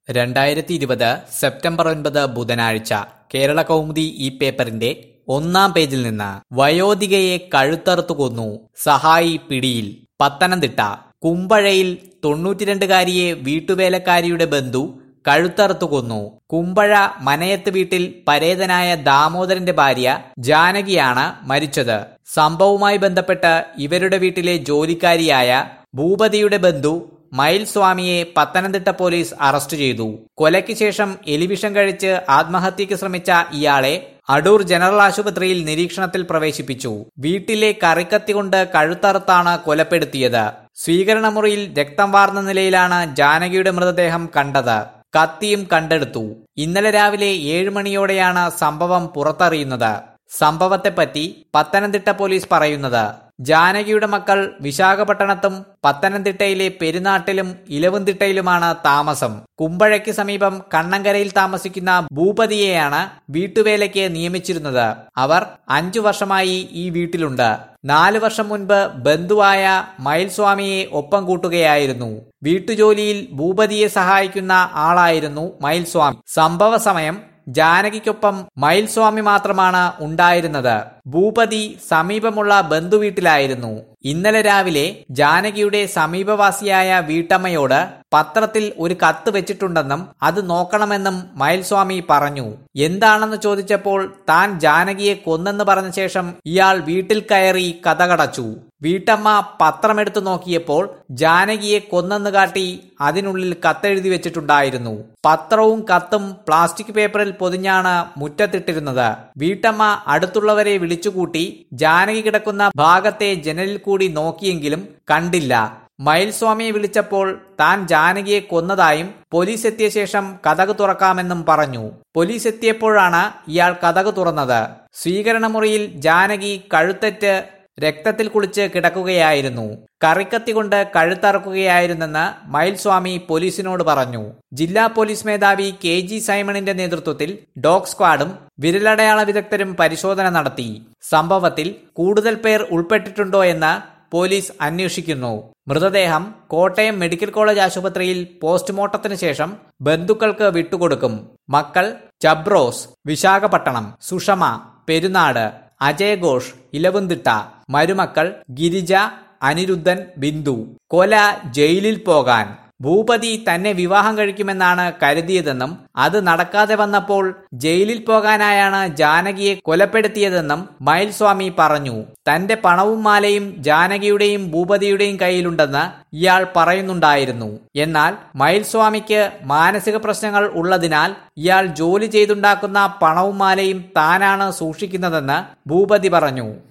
രണ്ടായിരത്തി ഇരുപത് സെപ്റ്റംബർ ഒൻപത് ബുധനാഴ്ച കേരള കൗമുദി ഈ പേപ്പറിന്റെ ഒന്നാം പേജിൽ നിന്ന് വയോധികയെ കഴുത്തറുത്തു കൊന്നു സഹായി പിടിയിൽ പത്തനംതിട്ട കുമ്പഴയിൽ തൊണ്ണൂറ്റിരണ്ടുകാരിയെ വീട്ടുവേലക്കാരിയുടെ ബന്ധു കഴുത്തറുത്തു കൊന്നു കുമ്പഴ മനയത്ത് വീട്ടിൽ പരേതനായ ദാമോദരന്റെ ഭാര്യ ജാനകിയാണ് മരിച്ചത് സംഭവവുമായി ബന്ധപ്പെട്ട് ഇവരുടെ വീട്ടിലെ ജോലിക്കാരിയായ ഭൂപതിയുടെ ബന്ധു മയിൽ സ്വാമിയെ പത്തനംതിട്ട പോലീസ് അറസ്റ്റ് ചെയ്തു കൊലയ്ക്ക് ശേഷം എലിവിഷം കഴിച്ച് ആത്മഹത്യക്ക് ശ്രമിച്ച ഇയാളെ അടൂർ ജനറൽ ആശുപത്രിയിൽ നിരീക്ഷണത്തിൽ പ്രവേശിപ്പിച്ചു വീട്ടിലെ കറിക്കത്തി കൊണ്ട് കഴുത്തറുത്താണ് കൊലപ്പെടുത്തിയത് സ്വീകരണമുറിയിൽ രക്തം വാർന്ന നിലയിലാണ് ജാനകിയുടെ മൃതദേഹം കണ്ടത് കത്തിയും കണ്ടെടുത്തു ഇന്നലെ രാവിലെ ഏഴ് മണിയോടെയാണ് സംഭവം പുറത്തറിയുന്നത് സംഭവത്തെപ്പറ്റി പത്തനംതിട്ട പോലീസ് പറയുന്നത് ജാനകിയുടെ മക്കൾ വിശാഖപട്ടണത്തും പത്തനംതിട്ടയിലെ പെരുനാട്ടിലും ഇലവുംതിട്ടയിലുമാണ് താമസം കുമ്പഴയ്ക്ക് സമീപം കണ്ണങ്കരയിൽ താമസിക്കുന്ന ഭൂപതിയെയാണ് വീട്ടുവേലയ്ക്ക് നിയമിച്ചിരുന്നത് അവർ അഞ്ചു വർഷമായി ഈ വീട്ടിലുണ്ട് നാലു വർഷം മുൻപ് ബന്ധുവായ മയിൽസ്വാമിയെ ഒപ്പം കൂട്ടുകയായിരുന്നു വീട്ടുജോലിയിൽ ഭൂപതിയെ സഹായിക്കുന്ന ആളായിരുന്നു മയിൽസ്വാമി സംഭവ സമയം ജാനകിക്കൊപ്പം മയിൽസ്വാമി മാത്രമാണ് ഉണ്ടായിരുന്നത് ഭൂപതി സമീപമുള്ള ബന്ധുവീട്ടിലായിരുന്നു ഇന്നലെ രാവിലെ ജാനകിയുടെ സമീപവാസിയായ വീട്ടമ്മയോട് പത്രത്തിൽ ഒരു കത്ത് വെച്ചിട്ടുണ്ടെന്നും അത് നോക്കണമെന്നും മയിൽസ്വാമി പറഞ്ഞു എന്താണെന്ന് ചോദിച്ചപ്പോൾ താൻ ജാനകിയെ കൊന്നെന്ന് പറഞ്ഞ ശേഷം ഇയാൾ വീട്ടിൽ കയറി കഥകടച്ചു വീട്ടമ്മ പത്രമെടുത്തു നോക്കിയപ്പോൾ ജാനകിയെ കൊന്നെന്ന് കാട്ടി അതിനുള്ളിൽ കത്തെഴുതി വെച്ചിട്ടുണ്ടായിരുന്നു പത്രവും കത്തും പ്ലാസ്റ്റിക് പേപ്പറിൽ പൊതിഞ്ഞാണ് മുറ്റത്തിട്ടിരുന്നത് വീട്ടമ്മ അടുത്തുള്ളവരെ വിളിച്ചുകൂട്ടി ജാനകി കിടക്കുന്ന ഭാഗത്തെ ജനലിൽ കൂടി നോക്കിയെങ്കിലും കണ്ടില്ല മയിൽസ്വാമിയെ വിളിച്ചപ്പോൾ താൻ ജാനകിയെ കൊന്നതായും പോലീസ് എത്തിയ ശേഷം കഥക് തുറക്കാമെന്നും പറഞ്ഞു പോലീസ് എത്തിയപ്പോഴാണ് ഇയാൾ കഥക് തുറന്നത് സ്വീകരണമുറിയിൽ ജാനകി കഴുത്തറ്റ് രക്തത്തിൽ കുളിച്ച് കിടക്കുകയായിരുന്നു കറിക്കത്തി കൊണ്ട് കഴുത്തറക്കുകയായിരുന്നെന്ന് മയിൽസ്വാമി പോലീസിനോട് പറഞ്ഞു ജില്ലാ പോലീസ് മേധാവി കെ ജി സൈമണിന്റെ നേതൃത്വത്തിൽ ഡോഗ് സ്ക്വാഡും വിരലടയാള വിദഗ്ധരും പരിശോധന നടത്തി സംഭവത്തിൽ കൂടുതൽ പേർ ഉൾപ്പെട്ടിട്ടുണ്ടോ എന്ന് പോലീസ് അന്വേഷിക്കുന്നു മൃതദേഹം കോട്ടയം മെഡിക്കൽ കോളേജ് ആശുപത്രിയിൽ പോസ്റ്റ്മോർട്ടത്തിന് ശേഷം ബന്ധുക്കൾക്ക് വിട്ടുകൊടുക്കും മക്കൾ ചബ്രോസ് വിശാഖപട്ടണം സുഷമ പെരുന്നാട് അജയ് ഘോഷ് ഇലവുംതിട്ട മരുമക്കൾ ഗിരിജ അനിരുദ്ധൻ ബിന്ദു കൊല ജയിലിൽ പോകാൻ ഭൂപതി തന്നെ വിവാഹം കഴിക്കുമെന്നാണ് കരുതിയതെന്നും അത് നടക്കാതെ വന്നപ്പോൾ ജയിലിൽ പോകാനായാണ് ജാനകിയെ കൊലപ്പെടുത്തിയതെന്നും മയിൽസ്വാമി പറഞ്ഞു തന്റെ പണവും മാലയും ജാനകിയുടെയും ഭൂപതിയുടെയും കയ്യിലുണ്ടെന്ന് ഇയാൾ പറയുന്നുണ്ടായിരുന്നു എന്നാൽ മയിൽസ്വാമിക്ക് മാനസിക പ്രശ്നങ്ങൾ ഉള്ളതിനാൽ ഇയാൾ ജോലി ചെയ്തുണ്ടാക്കുന്ന പണവും മാലയും താനാണ് സൂക്ഷിക്കുന്നതെന്ന് ഭൂപതി പറഞ്ഞു